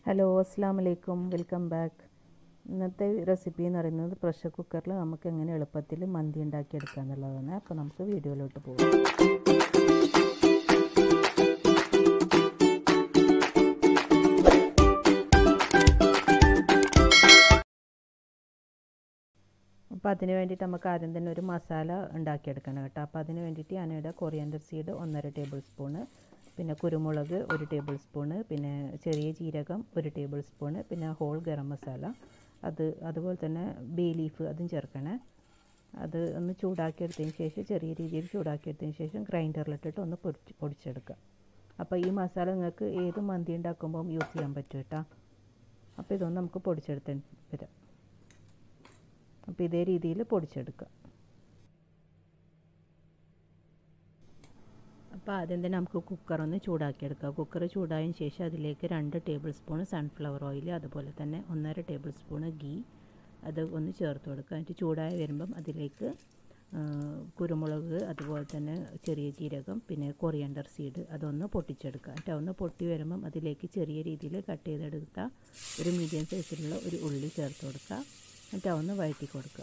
hello അസ്സാം വലൈക്കും welcome back ഇന്നത്തെ റെസിപ്പി എന്ന് പറയുന്നത് പ്രഷർ കുക്കറിൽ നമുക്ക് എങ്ങനെ എളുപ്പത്തിൽ മന്തി ഉണ്ടാക്കിയെടുക്കുക എന്നുള്ളതാണ് അപ്പോൾ നമുക്ക് വീഡിയോയിലോട്ട് പോകാം അപ്പോൾ അതിന് വേണ്ടിയിട്ട് നമുക്ക് ആദ്യം തന്നെ ഒരു മസാല ഉണ്ടാക്കിയെടുക്കണം കേട്ടോ അപ്പോൾ അതിന് വേണ്ടിയിട്ട് ഞാനിവിടെ കൊറിയൻഡർ സീഡ് ഒന്നര ടേബിൾ സ്പൂണ് പിന്നെ കുരുമുളക് ഒരു ടേബിൾ സ്പൂണ് പിന്നെ ചെറിയ ജീരകം ഒരു ടേബിൾ സ്പൂണ് പിന്നെ ഹോൾ ഗരം മസാല അത് അതുപോലെ തന്നെ ബേ ലീഫ് അതും ചേർക്കണേ അത് ഒന്ന് ചൂടാക്കിയെടുത്തതിന് ശേഷം ചെറിയ രീതിയിൽ ചൂടാക്കിയെടുത്തതിന് ശേഷം ഗ്രൈൻഡറിലിട്ടിട്ട് ഒന്ന് പൊടിച്ച് പൊടിച്ചെടുക്കുക അപ്പോൾ ഈ മസാല നിങ്ങൾക്ക് ഏത് മന്തി ഉണ്ടാക്കുമ്പം യൂസ് ചെയ്യാൻ പറ്റും കേട്ടോ അപ്പോൾ ഇതൊന്ന് നമുക്ക് പൊടിച്ചെടുത്ത് വരാം അപ്പോൾ ഇതേ രീതിയിൽ പൊടിച്ചെടുക്കുക അപ്പോൾ ആദ്യം തന്നെ നമുക്ക് കുക്കർ ഒന്ന് ചൂടാക്കിയെടുക്കുക കുക്കർ ചൂടായതിന് ശേഷം അതിലേക്ക് രണ്ട് ടേബിൾ സ്പൂൺ സൺഫ്ലവർ ഓയിൽ അതുപോലെ തന്നെ ഒന്നര ടേബിൾ സ്പൂണ് ഗീ അത് ഒന്ന് ചേർത്ത് കൊടുക്കുക എന്നിട്ട് ചൂടായി വരുമ്പം അതിലേക്ക് കുരുമുളക് അതുപോലെ തന്നെ ചെറിയ ജീരകം പിന്നെ കൊറിയണ്ടർ സീഡ് അതൊന്ന് പൊട്ടിച്ചെടുക്കുക എന്നിട്ട് ഒന്ന് പൊട്ടി വരുമ്പം അതിലേക്ക് ചെറിയ രീതിയിൽ കട്ട് ചെയ്തെടുത്ത ഒരു മീഡിയം സൈസിലുള്ള ഒരു ഉള്ളി ചേർത്ത് കൊടുക്കുക എന്നിട്ട് ഒന്ന് വഴറ്റി കൊടുക്കുക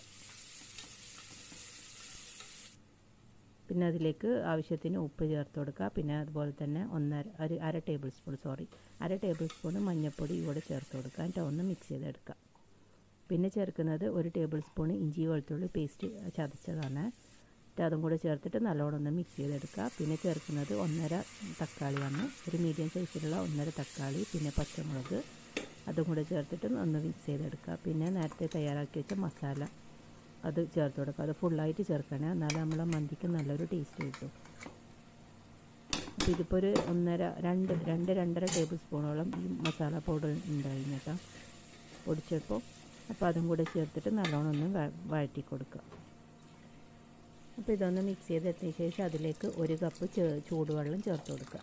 പിന്നെ അതിലേക്ക് ആവശ്യത്തിന് ഉപ്പ് ചേർത്ത് കൊടുക്കുക പിന്നെ അതുപോലെ തന്നെ ഒന്നര ഒരു അര ടേബിൾ സ്പൂൺ സോറി അര ടേബിൾ സ്പൂൺ മഞ്ഞൾപ്പൊടി കൂടെ ചേർത്ത് കൊടുക്കുക എന്നിട്ട് ഒന്ന് മിക്സ് ചെയ്തെടുക്കുക പിന്നെ ചേർക്കുന്നത് ഒരു ടേബിൾ സ്പൂൺ ഇഞ്ചി വെളുത്തുള്ളി പേസ്റ്റ് ചതച്ചതാണ് എന്നിട്ട് അതും കൂടെ ചേർത്തിട്ട് നല്ലോണം ഒന്ന് മിക്സ് ചെയ്തെടുക്കുക പിന്നെ ചേർക്കുന്നത് ഒന്നര തക്കാളിയാണ് ഒരു മീഡിയം സൈസിലുള്ള ഒന്നര തക്കാളി പിന്നെ പച്ചമുളക് അതും കൂടെ ചേർത്തിട്ട് ഒന്ന് മിക്സ് ചെയ്തെടുക്കുക പിന്നെ നേരത്തെ തയ്യാറാക്കി വെച്ച മസാല അത് ചേർത്ത് കൊടുക്കുക അത് ഫുള്ളായിട്ട് ചേർക്കണേ എന്നാലും നമ്മളെ മന്തിക്ക് നല്ലൊരു ടേസ്റ്റ് കിട്ടും അപ്പോൾ ഇതിപ്പോൾ ഒരു ഒന്നര രണ്ട് രണ്ട് രണ്ടര ടേബിൾ സ്പൂണോളം ഈ മസാല പൗഡർ ഉണ്ടായിരുന്നു കേട്ടോ പൊടിച്ചപ്പോൾ അപ്പോൾ അതും കൂടെ ചേർത്തിട്ട് നല്ലോണം ഒന്ന് വഴറ്റി കൊടുക്കുക അപ്പോൾ ഇതൊന്ന് മിക്സ് ചെയ്തെത്തിയ ശേഷം അതിലേക്ക് ഒരു കപ്പ് ചൂടുവെള്ളം ചേർത്ത് കൊടുക്കുക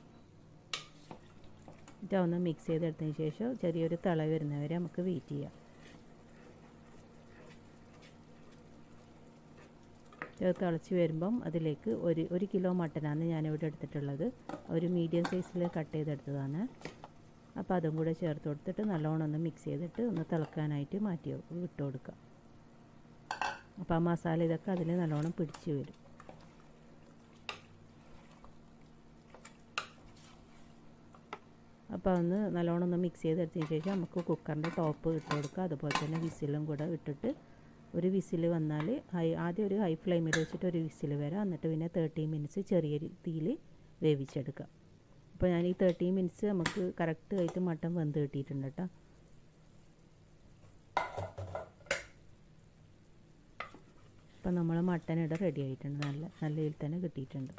എന്നിട്ട് ഒന്ന് മിക്സ് ചെയ്തെടുത്തതിന് ശേഷം ചെറിയൊരു തിള വരുന്നവരെ നമുക്ക് വെയിറ്റ് ചെയ്യാം തിളച്ച് വരുമ്പം അതിലേക്ക് ഒരു ഒരു കിലോ മട്ടനാണ് ഞാനിവിടെ എടുത്തിട്ടുള്ളത് ഒരു മീഡിയം സൈസിൽ കട്ട് ചെയ്തെടുത്തതാണ് അപ്പോൾ അതും കൂടെ ചേർത്ത് കൊടുത്തിട്ട് നല്ലോണം ഒന്ന് മിക്സ് ചെയ്തിട്ട് ഒന്ന് തിളക്കാനായിട്ട് മാറ്റി വിട്ട് കൊടുക്കുക അപ്പോൾ ആ മസാല ഇതൊക്കെ അതിൽ നല്ലോണം പിടിച്ച് വരും അപ്പോൾ ഒന്ന് നല്ലോണം ഒന്ന് മിക്സ് ചെയ്തെടുത്തതിന് ശേഷം നമുക്ക് കുക്കറിൻ്റെ ടോപ്പ് ഇട്ട് കൊടുക്കുക അതുപോലെ തന്നെ വിസിലും കൂടെ ഇട്ടിട്ട് ഒരു വിസിൽ വന്നാൽ ഹൈ ആദ്യം ഒരു ഹൈ ഫ്ലെയിമിൽ വെച്ചിട്ട് ഒരു വിസിൽ വരാം എന്നിട്ട് പിന്നെ തേർട്ടി മിനിറ്റ്സ് ചെറിയ തീയിൽ വേവിച്ചെടുക്കുക അപ്പോൾ ഞാൻ ഈ തേർട്ടി മിനിറ്റ്സ് നമുക്ക് കറക്റ്റ് ആയിട്ട് മട്ടൻ വെന്ത് കിട്ടിയിട്ടുണ്ട് കേട്ടോ അപ്പം നമ്മൾ മട്ടൻ ഇവിടെ റെഡി ആയിട്ടുണ്ട് നല്ല നല്ല രീതിയിൽ തന്നെ കിട്ടിയിട്ടുണ്ട്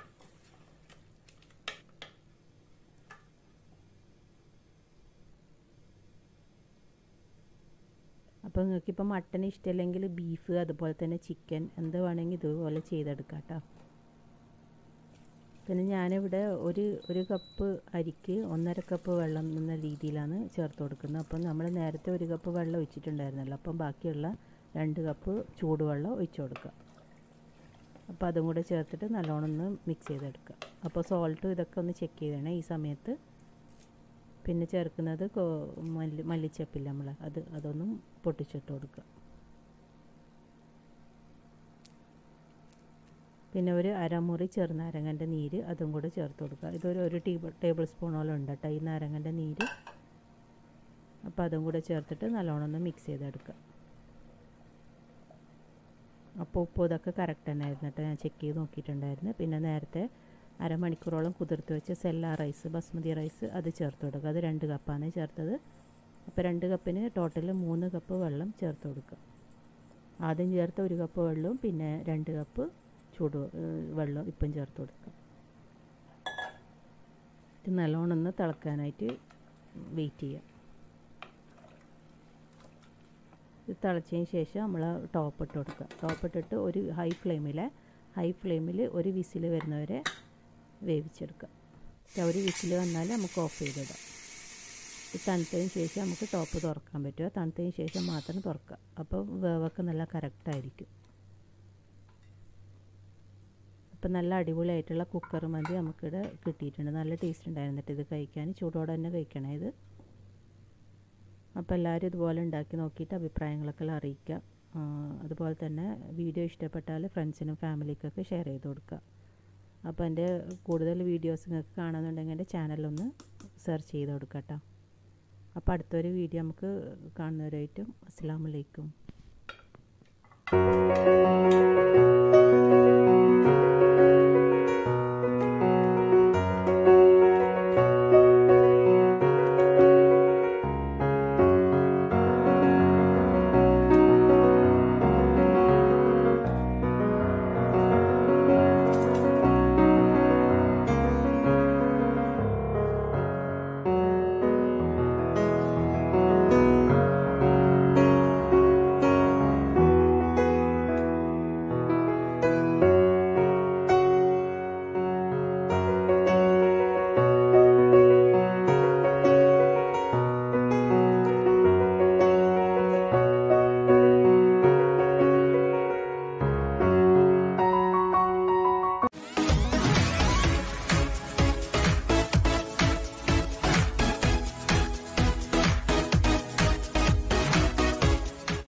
അപ്പോൾ നിങ്ങൾക്കിപ്പോൾ മട്ടൻ ഇഷ്ടമല്ലെങ്കിൽ ബീഫ് അതുപോലെ തന്നെ ചിക്കൻ എന്ത് വേണമെങ്കിൽ ഇതുപോലെ ചെയ്തെടുക്കാം കേട്ടോ പിന്നെ ഞാനിവിടെ ഒരു ഒരു കപ്പ് അരിക്ക് ഒന്നര കപ്പ് വെള്ളം എന്ന രീതിയിലാണ് ചേർത്ത് കൊടുക്കുന്നത് അപ്പം നമ്മൾ നേരത്തെ ഒരു കപ്പ് വെള്ളം ഒഴിച്ചിട്ടുണ്ടായിരുന്നല്ലോ അപ്പം ബാക്കിയുള്ള രണ്ട് കപ്പ് ചൂടുവെള്ളം ഒഴിച്ചു കൊടുക്കുക അപ്പോൾ അതും കൂടെ ചേർത്തിട്ട് നല്ലോണം ഒന്ന് മിക്സ് ചെയ്തെടുക്കുക അപ്പോൾ സോൾട്ടും ഇതൊക്കെ ഒന്ന് ചെക്ക് ചെയ്യണേ ഈ സമയത്ത് പിന്നെ ചേർക്കുന്നത് മല്ലി മല്ലിച്ചപ്പില്ല നമ്മൾ അത് അതൊന്നും പൊട്ടിച്ചിട്ട് കൊടുക്കുക പിന്നെ ഒരു അരമുറി ചെറുനാരങ്ങൻ്റെ നീര് അതും കൂടെ ചേർത്ത് കൊടുക്കുക ഇതൊരു ഒരു ടേബിൾ ടേബിൾ സ്പൂണോളം ഉണ്ട് കേട്ടോ ഈ നാരങ്ങൻ്റെ നീര് അപ്പോൾ അതും കൂടെ ചേർത്തിട്ട് നല്ലോണം ഒന്ന് മിക്സ് ചെയ്തെടുക്കുക അപ്പോൾ ഉപ്പ് ഇതൊക്കെ കറക്റ്റ് തന്നെ ആയിരുന്നു കേട്ടോ ഞാൻ ചെക്ക് ചെയ്ത് നോക്കിയിട്ടുണ്ടായിരുന്നു പിന്നെ നേരത്തെ അരമണിക്കൂറോളം കുതിർത്ത് വെച്ച സെല്ല റൈസ് ബസ്മതി റൈസ് അത് ചേർത്ത് കൊടുക്കുക അത് രണ്ട് കപ്പാണ് ചേർത്തത് അപ്പോൾ രണ്ട് കപ്പിന് ടോട്ടൽ മൂന്ന് കപ്പ് വെള്ളം ചേർത്ത് കൊടുക്കുക ആദ്യം ചേർത്ത ഒരു കപ്പ് വെള്ളവും പിന്നെ രണ്ട് കപ്പ് ചൂട് വെള്ളം ഇപ്പം ചേർത്ത് കൊടുക്കുക ഇത് നല്ലോണം ഒന്ന് തിളക്കാനായിട്ട് വെയിറ്റ് ചെയ്യുക ഇത് തിളച്ചതിന് ശേഷം നമ്മൾ ടോപ്പ് ഇട്ട് കൊടുക്കുക ടോപ്പ് ഇട്ടിട്ട് ഒരു ഹൈ ഫ്ലെയിമിൽ ഹൈ ഫ്ലെയിമിൽ ഒരു വിസിൽ വരുന്നവരെ വേവിച്ചെടുക്കുക ഒരു വിസിൽ വന്നാൽ നമുക്ക് ഓഫ് ചെയ്തിടാം ഇത് തണുത്തതിന് ശേഷം നമുക്ക് ടോപ്പ് തുറക്കാൻ പറ്റുക തണുത്തതിന് ശേഷം മാത്രം തുറക്കുക അപ്പോൾ വേവൊക്കെ നല്ല കറക്റ്റായിരിക്കും അപ്പം നല്ല അടിപൊളിയായിട്ടുള്ള കുക്കർ മന്തി നമുക്കിവിടെ കിട്ടിയിട്ടുണ്ട് നല്ല ടേസ്റ്റ് ഉണ്ടായിരുന്നിട്ട് ഇത് കഴിക്കാൻ ചൂടോടെ തന്നെ കഴിക്കണേ ഇത് അപ്പോൾ എല്ലാവരും ഇതുപോലെ ഉണ്ടാക്കി നോക്കിയിട്ട് അഭിപ്രായങ്ങളൊക്കെ അറിയിക്കുക അതുപോലെ തന്നെ വീഡിയോ ഇഷ്ടപ്പെട്ടാൽ ഫ്രണ്ട്സിനും ഫാമിലിക്കൊക്കെ ഷെയർ ചെയ്ത് കൊടുക്കുക അപ്പോൾ എൻ്റെ കൂടുതൽ വീഡിയോസ് നിങ്ങൾക്ക് കാണുന്നുണ്ടെങ്കിൽ എൻ്റെ ചാനലൊന്ന് സെർച്ച് ചെയ്ത് കൊടുക്കുക കേട്ടോ അപ്പോൾ അടുത്തൊരു വീഡിയോ നമുക്ക് കാണുന്നവരായിട്ടും അസ്സാം വലൈക്കും